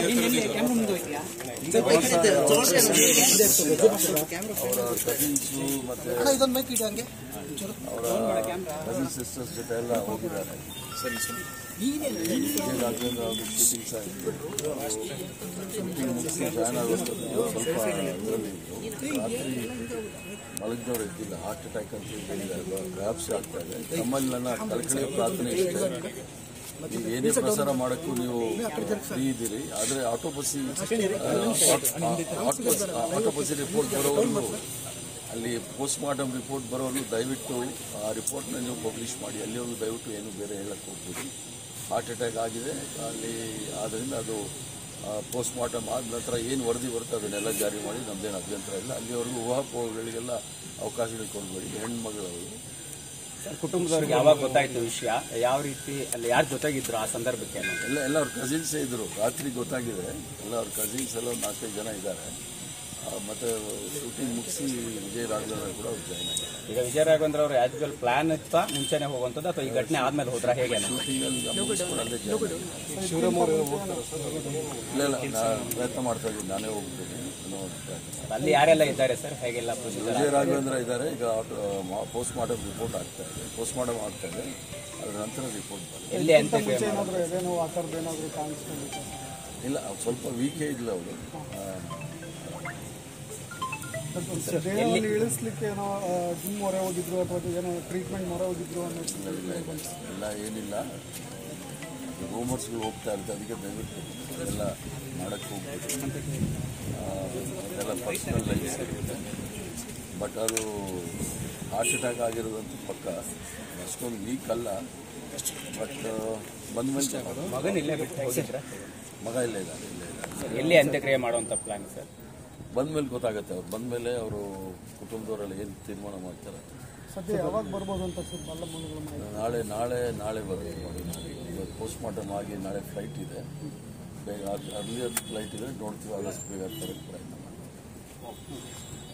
Camera ಮುಂದೆ ಹೋಯ್ತೀಯಾ ಅವರ cousins ಮತ್ತೆ ಇದೊಂದು ಮೈಕ್ ಇಡು ಹಂಗೆ ಅವರ ಕಸಿನ್ ಸಿಸ್ಟರ್ಸ್ ಜೊತೆ ಎಲ್ಲ ಹೋಗಿದ್ದಾರೆ ವಿಜಯ ರಾಘವೇಂದ್ರ ಅವರು ಶೂಟಿಂಗ್ ಸಹ ಇತ್ತು ಶೂಟಿಂಗ್ ಮುಗಿಸಿ ಜಾಯ್ನ್ ಆಗೋಷ್ಟೊತ್ತಿಗೆ ಸ್ವಲ್ಪ ಇದರಲ್ಲಿ ರಾತ್ರಿ ಮಲಗಿದವ್ರು ಇದ್ದಿಲ್ಲ ಹಾರ್ಟ್ ಅಟ್ಯಾಕ್ ಅಂತ ಹೇಳಿದ್ದಾರೆ ಗ್ರಾಪ್ಸ್ ಆಗ್ತಾ ಇದೆ ನಮ್ಮಲ್ಲಿ ನನ್ನ ಕಳಕಳಿಯ ಪ್ರಾರ್ಥನೆ ಇಷ್ಟೇ ಈಗ ಏನೇ ಪ್ರಸಾರ ಮಾಡೋಕ್ಕೂ ನೀವು ಫ್ರೀ ಇದ್ದೀರಿ ಆದರೆ ಆಟೋಬಸಿ ಆಟೋಬಸಿ ರಿಪೋರ್ಟ್ ಬರೋವರೆಗೂ ಅಲ್ಲಿ ಪೋಸ್ಟ್ ಮಾರ್ಟಮ್ ರಿಪೋರ್ಟ್ ಬರೋರು ದಯವಿಟ್ಟು ಆ ರಿಪೋರ್ಟ್ನ ನೀವು ಪಬ್ಲಿಷ್ ಮಾಡಿ ಅಲ್ಲಿವರೆಗೂ ದಯವಿಟ್ಟು ಏನು ಬೇರೆ ಹೇಳಕ್ಕೆ ಹೋಗ್ಬೇಡಿ ಹಾರ್ಟ್ ಅಟ್ಯಾಕ್ ಆಗಿದೆ ಅಲ್ಲಿ ಆದ್ದರಿಂದ ಅದು ಪೋಸ್ಟ್ ಮಾರ್ಟಮ್ ಆದ ನಂತರ ಏನು ವರದಿ ಬರುತ್ತೆ ಅದನ್ನೆಲ್ಲ ಜಾರಿ ಮಾಡಿ ನಮ್ದೇನು ಅಭ್ಯಂತರ ಇಲ್ಲ ಅಲ್ಲಿವರೆಗೂ ಊಹಾಪೋಹಗಳಿಗೆಲ್ಲ ಅವಕಾಶಗಳು ಕೊಡಬೇಡಿ ಹೆಣ್ಮಗಳವರು ಕುಟುಂಬದವ್ರಿಗೆ ಯಾವಾಗ ಗೊತ್ತಾಯ್ತು ವಿಷಯ ಯಾವ ರೀತಿ ಅಲ್ಲಿ ಯಾರು ಜೊತೆಗಿದ್ರು ಆ ಸಂದರ್ಭಕ್ಕೆ ಅನ್ನೋದು ಎಲ್ಲ ಎಲ್ಲ ಅವ್ರ ಕಸಿನ್ಸೇ ಇದ್ರು ರಾತ್ರಿ ಗೊತ್ತಾಗಿದೆ ಎಲ್ಲ ಅವ್ರ ಕಸಿನ್ಸ್ ಎಲ್ಲ ಒಂದು ನಾಲ್ಕೈದು ಜನ ಇದ್ದಾರೆ ಆ, ಮತ್ತೆ ಶೂಟಿಂಗ್ ಮುಗಿಸಿ ವಿಜಯ್ ರಾಘವೇಂದ್ರ ಕೂಡ ಅವ್ರು ಜಾಯ್ನ್ ಆಗಿದ್ದಾರೆ ಈಗ ವಿಜಯ ರಾಘವೇಂದ್ರ ಅವರು ಆಸ್ ಪ್ಲಾನ್ ಇತ್ತಾ ಮುಂಚೆನೆ ಹೋಗುವಂಥದ್ದು ಅಥವಾ ಈ ಘಟನೆ ಆದ್ಮೇಲೆ ಹೋದ್ರ ಹೇಗೆ ಅನ್ನೋದು? ಶೂಟಿಂಗಲ್ಲಿ ಈಗ ಮುಗಿಸ್ಕೊಂಡು ಅಲ್ಲೇ ಜಾಯ್ನ್ ಆಗಿದ್ದಾರೆ. ಇಲ್ಲ ಇಲ್ಲ ನಾನು ಪ್ರಯತ್ನ ಮಾಡ್ತಾ ಇದ್ದೀನಿ ನಾನೇ ಹೋಗ್ತೀನಿ ಅನ್ನೋ ಪ್ರಯತ್ನ. ಅಲ್ಲಿ ಯಾರೆಲ್ಲ ಇದ್ದಾರೆ ಸರ್ ಹೇಗೆಲ್ಲ ಪ್ರೊಸೀಜರ್ ವಿಜಯ ರಾಘವೇಂದ್ರ ಇದ್ದಾರೆ ಈಗ ಪೋಸ್ಟ್ ಮಾರ್ಟಮ್ ರಿಪೋರ್ಟ್ ಆಗ್ತಾ ಇದೆ ಪೋಸ್ಟ್ ಮಾರ್ಟಮ್ ಆಗ್ತಾ ಇದೆ ಅದರ ನಂತರ ರಿಪೋರ್ಟ್ ಬರುತ್ತೆ ಎಲ್ಲಿ ಅಂತ್ಯಕ್ರಿಯೆ ಮಾಡೋದು? ಇಲ್ಲ ಅವ್ರು ಸ್ವಲ್ಪ ವೀಕೇ ಇಲ್ಲ ಅವರು ದೇಹವನ್ನು ಇಳಿಸ್ಲಿಕ್ಕೆ ಏನೋ ಜಿಮ್ ಮೊರೆ ಹೋಗಿದ್ರು ಅಥವಾ ಏನೋ ಟ್ರೀಟ್ಮೆಂಟ್ ಮೊರೆ ಹೋಗಿದ್ರು ಅನ್ನೋ ಇಲ್ಲ ಇಲ್ಲ ಇಲ್ಲ ಎಲ್ಲ ಏನಿಲ್ಲ ರೂಮರ್ಸ್ಗಳು ಹೋಗ್ತಾ ಇರುತ್ತೆ ಅದಕ್ಕೆ ದಯವಿಟ್ಟು ಅದೆಲ್ಲ ಮಾಡಕ್ಕೆ ಹೋಗ್ಬೇಕು ಅದೆಲ್ಲ ಪರ್ಸನಲ್ ಲೈಫ್ ಇರುತ್ತೆ ಬಟ್ ಅದು ಹಾರ್ಟ್ ಅಟ್ಯಾಕ್ ಆಗಿರೋದಂತೂ ಪಕ್ಕ ಅಷ್ಟೊಂದು ವೀಕ್ ಅಲ್ಲ ಬಟ್ ಬಂದ ಮೇಲೆ ಮಗನ್ ಇಲ್ಲೇ ಬಿಟ್ಟು ಹೋಗಿದ್ರ ಮಗ ಇಲ್ಲೇ ಇದ್ದಾನೆ ಇಲ್ಲೇ ಇದ್ದಾನೆ ಎಲ್ಲಿ ಅಂತ್ಯಕ್ರಿಯೆ ಮಾಡುವಂತ ಪ್ಲಾನ್ ಸರ್ ಬಂದ ಮೇಲೆ ಗೊತ್ತಾಗುತ್ತೆ ಅವ್ರು ಬಂದ ಮೇಲೆ ಅವರು ಕುಟುಂಬದವರೆಲ್ಲ ಏನು ತೀರ್ಮಾನ ಮಾಡ್ತಾರೆ ಸದ್ಯ ಯಾವಾಗ ಬರ್ಬೋದು ಅಂತ ಸರ್ ಬಲ್ಲಮ್ಮನಗಳ ಮಾಹಿತಿ ನಾಳೆ ನಾಳೆ ನಾಳೆ ಬರ್ಬೇಕು ನೋಡಿ ಇವತ್ತು ಪೋಸ್ಟ್ ಮಾರ್ಟಮ್ ಆಗಿ ನಾಳೆ ಫ್ಲೈಟ್ ಇದೆ ಬೇಗ ಅರ್ಲಿಯರ್ ಫ್ಲೈಟ್ ಇದೆ ನೋಡ್ತೀವಿ ಆದಷ್ಟು ಬೇಗ ತರಕ್ಕೆ ಪ್ರಯತ್ನ ಮಾಡ್ತೀವಿ